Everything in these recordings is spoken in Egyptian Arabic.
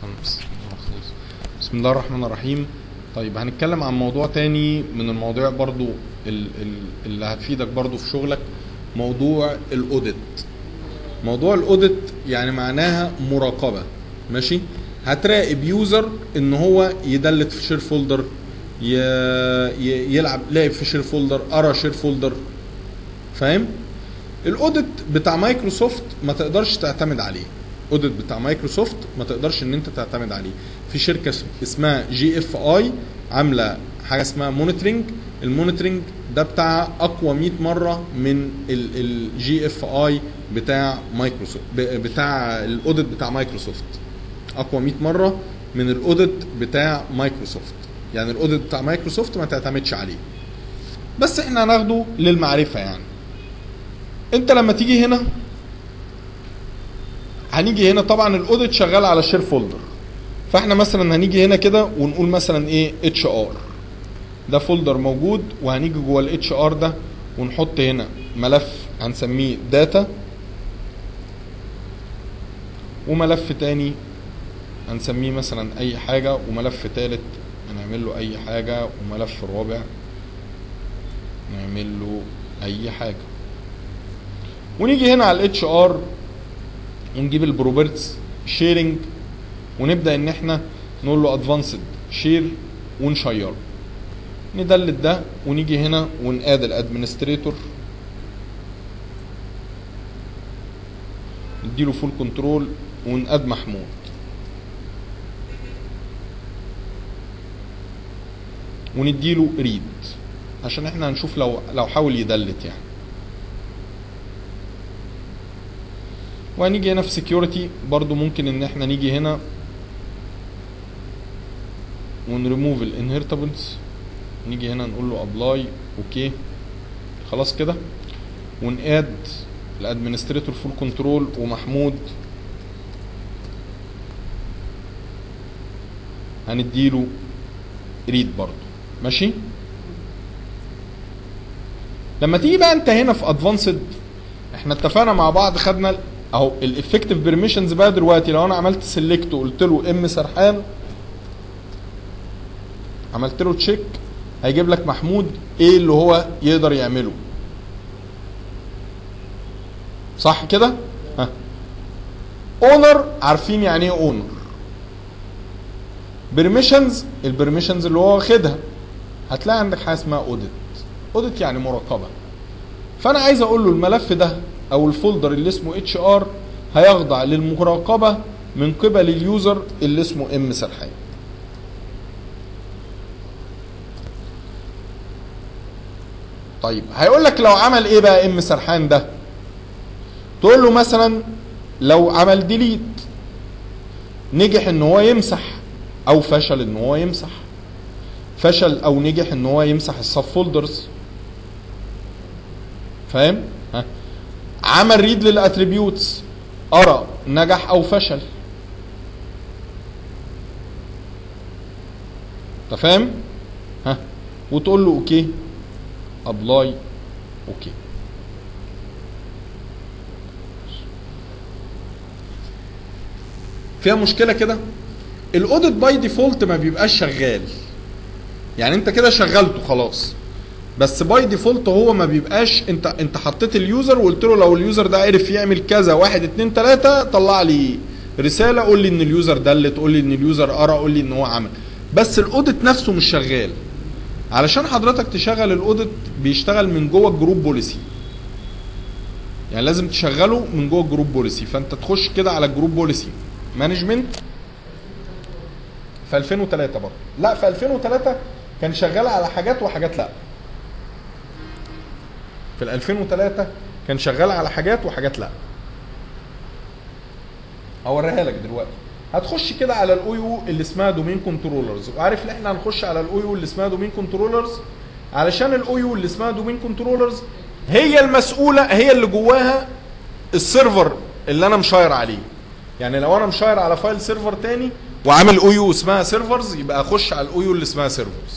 خمس خلاص. بسم الله الرحمن الرحيم طيب هنتكلم عن موضوع تاني من المواضيع برضو ال- ال- اللي هتفيدك برضو في شغلك موضوع الاوديت موضوع الاوديت يعني معناها مراقبه ماشي هتراقب يوزر ان هو يدلت في شير فولدر ي... ي... يلعب لعب في شير فولدر قرا شير فولدر فاهم الاوديت بتاع مايكروسوفت ما تقدرش تعتمد عليه اوديت بتاع مايكروسوفت ما تقدرش ان انت تعتمد عليه في شركه اس- اسمها جي اف اي عامله حاجه اسمها مونيتورنج المونيتورنج ده بتاع اقوى 100 مره من الجي اف اي بتاع مايكروسوفت ب- بتاع الاوديت بتاع مايكروسوفت اقوى 100 مره من الاوديت بتاع مايكروسوفت يعني الاوديت بتاع مايكروسوفت ما تعتمدش عليه بس احنا هناخده للمعرفه يعني انت لما تيجي هنا هنيجي هنا طبعا الاوديت شغال على شير فولدر فاحنا مثلا هنيجي هنا كده ونقول مثلا ايه اتش ار ده فولدر موجود وهنيجي جوه الاتش ار ده ونحط هنا ملف هنسميه داتا وملف تاني هنسميه مثلا اي حاجه وملف تالت هنعمل له اي حاجه وملف رابع نعمل له اي حاجه ونيجي هنا على الاتش ار ونجيب البروبرتس شيرنج ونبدا ان احنا نقول له ادفانسد شير ونشيره ندلت ده ونيجي هنا ونقاد الادمنستريتور نديله فول كنترول ونقاد محمود ونديله ريد عشان احنا هنشوف لو لو حاول يدلت يعني وهنيجي هنا في سكيورتي برضو ممكن ان احنا نيجي هنا ونريموف الانهرتابلز نيجي هنا نقول له ابلاي اوكي خلاص كده ونقاد الادمنستريتور فول كنترول ومحمود هنديله ريد برضو ماشي لما تيجي بقى انت هنا في ادفانسد احنا اتفقنا مع بعض خدنا اهو الافكتيف بيرميشنز بقى دلوقتي لو انا عملت سيلكت وقلت له ام سرحان عملت له تشيك هيجيب لك محمود ايه اللي هو يقدر يعمله صح كده ها اونر عارفين يعني ايه اونر بيرميشنز البيرميشنز اللي هو واخدها هتلاقي عندك حاجه اسمها اوديت اوديت يعني مراقبه فانا عايز اقول له الملف ده او الفولدر اللي اسمه اتش ار هيخضع للمراقبه من قبل اليوزر اللي اسمه ام سرحان طيب هيقول لك لو عمل ايه بقى ام سرحان ده تقول له مثلا لو عمل ديليت نجح ان هو يمسح او فشل ان هو يمسح فشل او نجح ان هو يمسح السب فولدرز فاهم ها عمل ريد للاتريبيوتس قرا نجح او فشل انت فاهم ها وتقول له اوكي ابلاي اوكي فيها مشكله كده الاوديت باي ديفولت ما بيبقاش شغال يعني انت كده شغلته خلاص بس باي ديفولت هو ما بيبقاش انت انت حطيت اليوزر وقلت له لو اليوزر ده عرف يعمل كذا واحد اتنين تلاته طلع لي رساله قول لي ان اليوزر دلت قول لي ان اليوزر قرا قول لي ان هو عمل بس الاوديت نفسه مش شغال علشان حضرتك تشغل الاوديت بيشتغل من جوه الجروب بوليسي يعني لازم تشغله من جوه الجروب بوليسي فانت تخش كده على الجروب بوليسي مانجمنت في 2003 برضه لا في 2003 كان شغال على حاجات وحاجات لا في ال 2003 كان شغال على حاجات وحاجات لا هوريها لك دلوقتي هتخش كده على الاو يو اللي اسمها دومين كنترولرز وعارف ان احنا هنخش على الاو يو اللي اسمها دومين كنترولرز علشان الاو يو اللي اسمها دومين كنترولرز هي المسؤوله هي اللي جواها السيرفر اللي انا مشاير عليه يعني لو انا مشاير على فايل سيرفر تاني وعامل او يو اسمها سيرفرز يبقى اخش على الاو يو اللي اسمها سيرفرز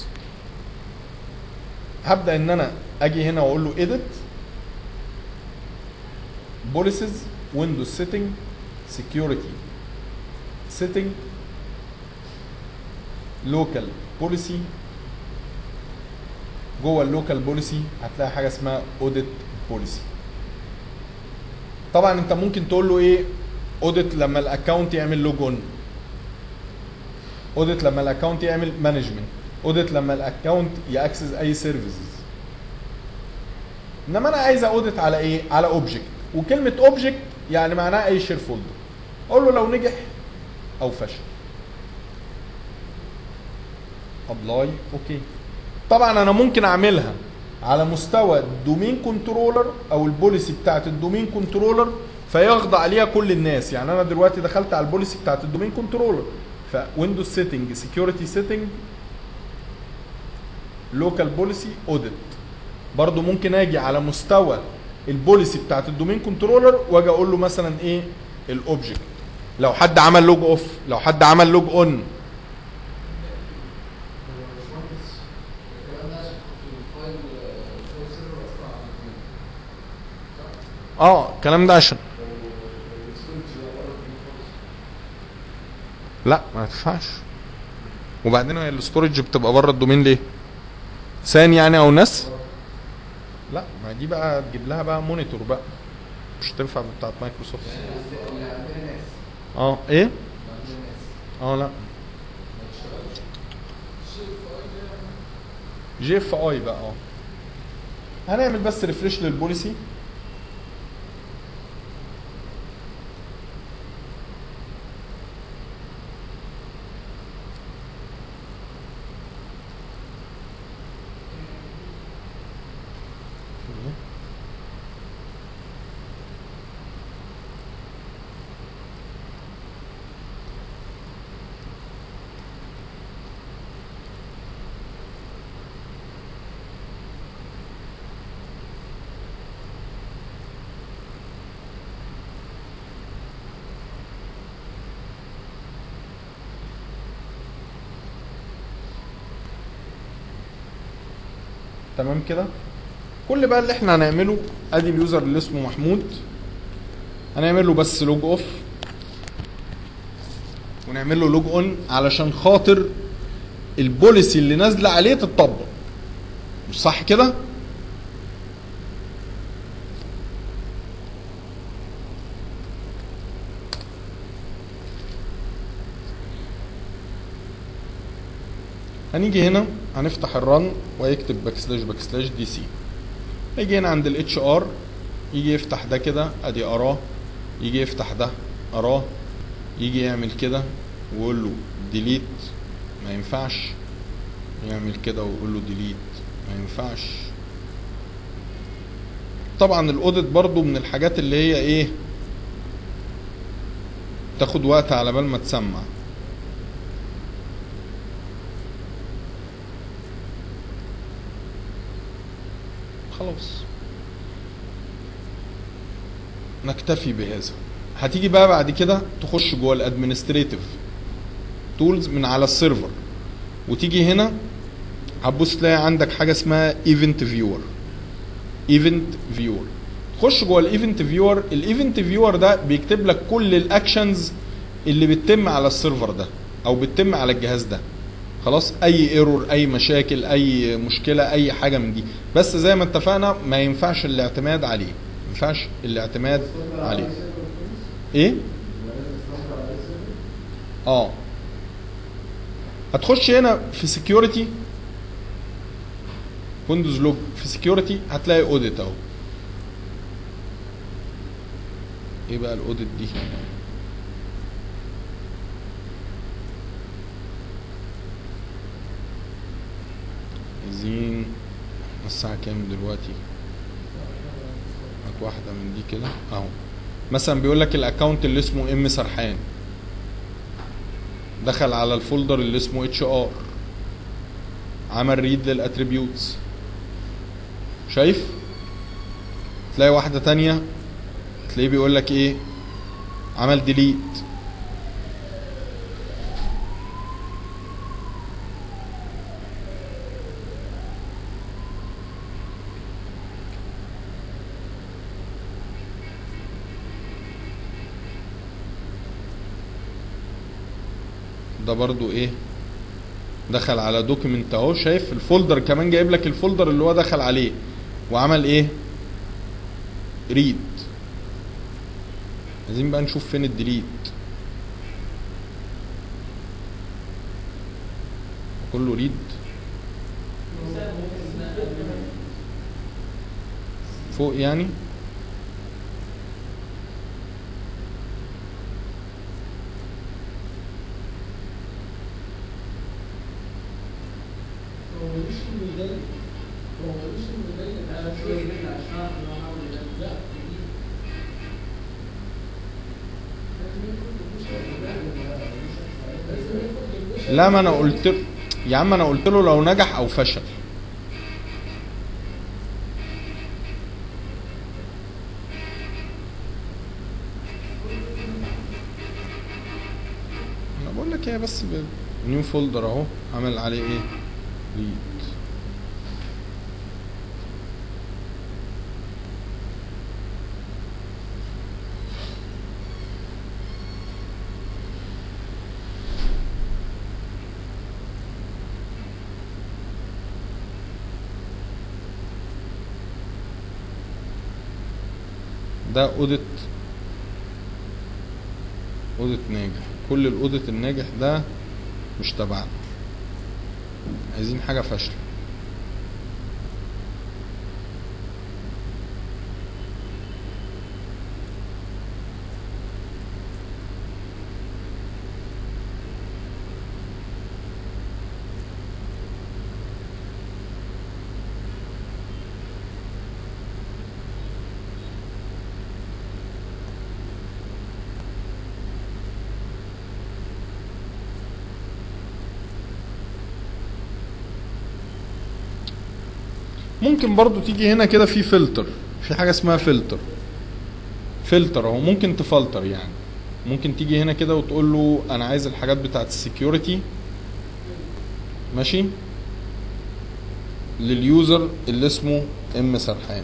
هبدا ان انا اجي هنا واقول له edit بوليسز ويندوز سيتنج سكيورتي سيتنج لوكال بوليسي جوه اللوكال بوليسي هتلاقي حاجه اسمها اوديت بوليسي طبعا انت ممكن تقول له ايه اوديت لما الاكونت يعمل لوج اون اوديت لما الاكونت يعمل مانجمنت اوديت لما الاكونت ياكسس اي سيرفيسز انما انا عايز اوديت على ايه على اوبجكت وكلمه اوبجكت يعني معناها اي شير فولدر اقول له لو نجح او فشل ابلاي اوكي طبعا انا ممكن اعملها على مستوى الدومين كنترولر او البوليسي بتاعت الدومين كنترولر فيخضع ليها كل الناس يعني انا دلوقتي دخلت على البوليسي بتاعت الدومين كنترولر فويندوز سيتنج سكيورتي سيتنج لوكال بوليسي اوديت برضو ممكن اجي على مستوى البوليسي بتاعت الدومين كنترولر واجي اقول له مثلا ايه الاوبجكت لو حد عمل لوج اوف لو حد عمل لوج اون اه الكلام ده عشان لا ما ينفعش وبعدين هي الاستورج بتبقى بره الدومين ليه؟ سان يعني او ناس؟ لا ما دي بقى تجيب لها بقى مونيتور بقى مش تنفع بتاعت مايكروسوفت اه ايه؟ اه لا جي اف اي بقى اه هنعمل بس ريفريش للبوليسي تمام كده كل بقى اللي احنا هنعمله ادي اليوزر اللي اسمه محمود هنعمل له بس لوج اوف ونعمل له لوج اون علشان خاطر البوليسي اللي نازله عليه تتطبق مش صح كده هنيجي هنا هنفتح الرن ويكتب باك سلاش باك سلاش دي سي هيجي هنا عند الاتش ار يجي يفتح ده كده ادي اراه يجي يفتح ده اراه يجي يعمل كده ويقول له ديليت ما ينفعش يعمل كده ويقول له ديليت ما ينفعش طبعا الاوديت برضو من الحاجات اللي هي ايه تاخد وقت على بال ما تسمع خلاص نكتفي بهذا هتيجي بقى بعد كده تخش جوه الادمنستريتيف تولز من على السيرفر وتيجي هنا هتبص تلاقي عندك حاجه اسمها ايفنت فيور ايفنت فيور تخش جوه الايفنت فيور الايفنت فيور ده بيكتب لك كل الاكشنز اللي بتتم على السيرفر ده او بتتم على الجهاز ده خلاص اي ايرور اي مشاكل اي مشكله اي حاجه من دي بس زي ما اتفقنا ما ينفعش الاعتماد عليه ما ينفعش الاعتماد عليه ايه اه هتخش هنا في سكيورتي ويندوز لوج في سكيورتي هتلاقي اوديت اهو ايه بقى الاوديت دي عايزين الساعة كام دلوقتي هات واحدة من دي كده اهو مثلا بيقول لك الاكونت اللي اسمه ام سرحان دخل على الفولدر اللي اسمه اتش ار عمل ريد للاتريبيوتس شايف تلاقي واحدة تانية تلاقيه بيقول لك ايه عمل ديليت ده برضو ايه دخل على دوكيمنت اهو شايف الفولدر كمان جايب لك الفولدر اللي هو دخل عليه وعمل ايه ريد عايزين بقى نشوف فين الديليت كله ريد فوق يعني هو مش الميدان هو مش الميدان انا انا شوف شايف منها عشان اعرف ان هو عامل ده لا جديد لازم يكون مش لازم يكون مش لا ما انا قلت له يا عم انا قلت له لو نجح او فشل انا بقول لك هي بس نيو فولدر اهو عمل عليه ايه ريد ده اوديت اوديت ناجح كل الاوديت الناجح ده مش تبعنا عايزين حاجه فاشله ممكن برضو تيجي هنا كده في فلتر في حاجه اسمها فلتر فلتر اهو ممكن تفلتر يعني ممكن تيجي هنا كده وتقول له انا عايز الحاجات بتاعت السكيورتي ماشي لليوزر اللي اسمه ام سرحان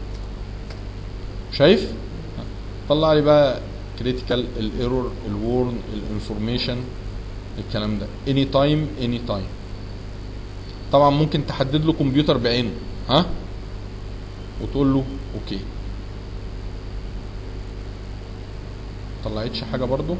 شايف طلع لي بقى كريتيكال الايرور الورن الانفورميشن الكلام ده اني تايم اني تايم طبعا ممكن تحدد له كمبيوتر بعينه ها وتقول له اوكي طلعتش حاجه برضو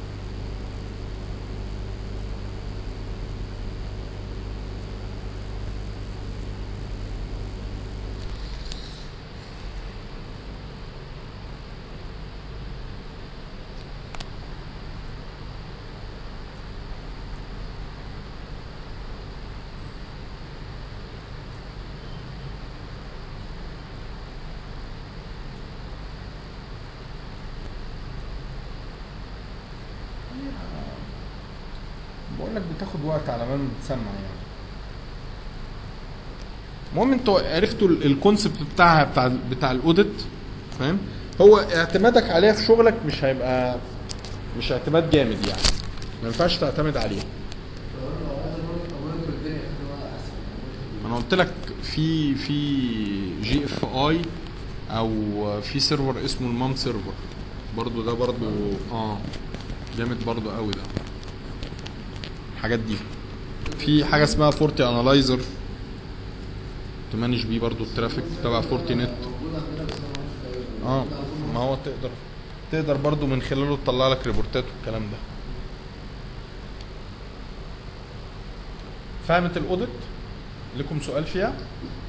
بقول لك بتاخد وقت على ما بتسمع يعني المهم انتوا عرفتوا ال- الكونسبت بتاعها بتاع بتاع الاوديت فاهم هو اعتمادك عليها في شغلك مش هيبقى مش اعتماد جامد يعني ما ينفعش تعتمد عليها لو عايز امر في الدنيا هتبقى احسن انا قلت لك في في جي اف اي او في سيرفر اسمه المام سيرفر برضو ده برضو اه جامد برضو قوي ده الحاجات دي في حاجه اسمها فورتي انالايزر تمانج بيه برضو الترافيك تبع فورتي نت موجود عندنا بس انا ما اه اعرفش ما هو تقدر تقدر برضو من خلاله تطلع لك ريبورتات والكلام ده فهمت الاوديت لكم سؤال فيها